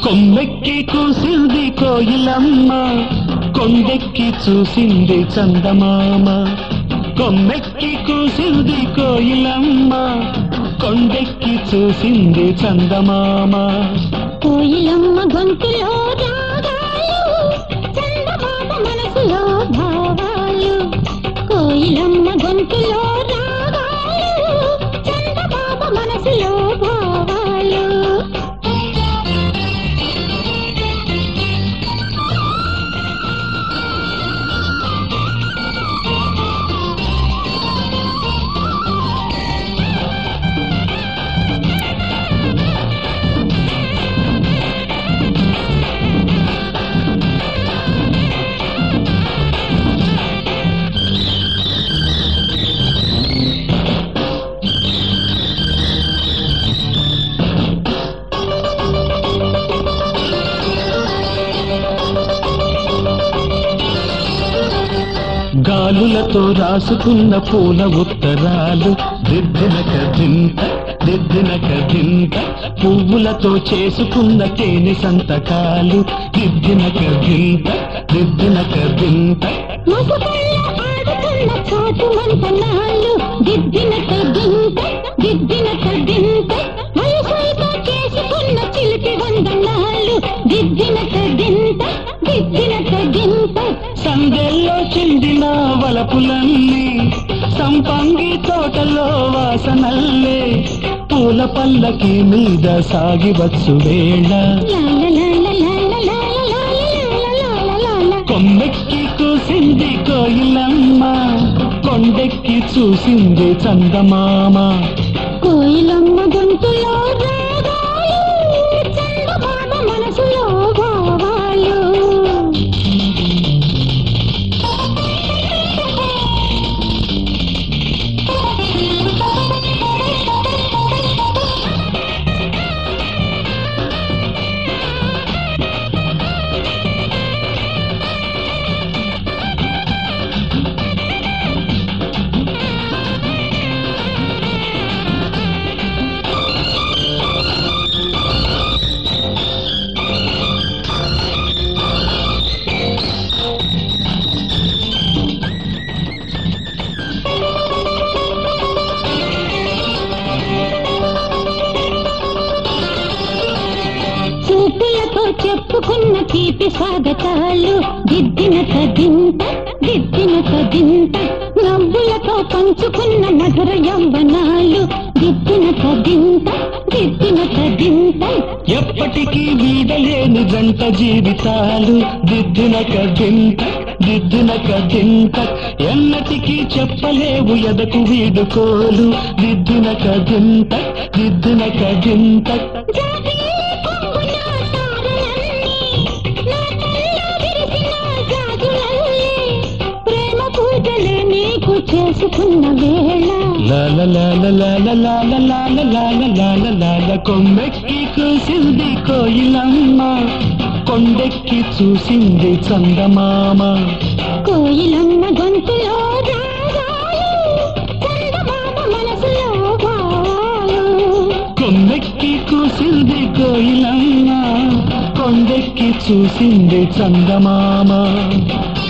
కొమ్మెక్కి కూసింది కోయిలమ్మ కొండెక్కి చూసింది చందమామ కొమ్మెక్కి కూసింది కోయిలమ్మ కొండెక్కి చూసింది చందమామ కోయిలమ్మ గొంతులో రాగాలు చందమామ మనసులో భావాలు కోయిలమ్మ గొంతులో రాగాలు చందమామ మనసులో భావాలు గాలులతో రాసుకున్న పూల ఉత్తరాలు దిద్దిన కదింత దిద్దిన కదింత పువ్వులతో చేసుకున్న తేనె సంతకాలు దిద్దిన కదింత దిద్దిన కదింత ముసుగుల్లో ఆడుతున్న చాటు మంతనాలు దిద్దిన తగ్గింత దిద్దిన తగ్గింత వయసుతో చేసుకున్న చిలిపి వందనాలు దిద్దిన తగ్గింత దిద్దిన తగ్గింత సందెల్లో చిందిన వలపులన్నీ సంపంగి తోటలో వాసనల్లే పూల పల్లకి మీద సాగివచ్చు వేళ కొమ్మెక్కి కూసింది కోయిలమ్మ కొండెక్కి చూసింది చందమామ కోయిలమ్మ గొంతులో రాగాలు చందమామ మనసులో భావాలు చూపులతో చెప్పుకున్న తీపి స్వాగతాలు దిద్దిన తదింత దిద్దిన తదింత నవ్వులతో పంచుకున్న మధుర యవ్వనాలు దిద్దిన తదింత దిద్దిన తదింత ఎప్పటికీ వీడలేని జంట జీవితాలు దిద్దిన కదింత దిద్దిన కదింత ఎన్నటికీ చెప్పలేవు ఎదకు వీడుకోలు దిద్దిన కదింత దిద్దిన కదింత జాబిల్లి కొంగున తారలన్నీ, నా కళ్ళలో విరిసిన గాజులల్లే, ప్రేమ పూజలే నీకు చేసుకున్న వేళ లాల లాల లాల లాల లాల లాల లాల లాల కొమ్మెక్కి కూసింది కోయిలమ్మ కొండెక్కి చూసింది చందమామ కోయిలమ్మ గొంతులో రాగాలు చందమామ మనసులో భావాలు కొమ్మెక్కి కూసింది కోయిలమ్మ కొండెక్కి చూసింది చందమామ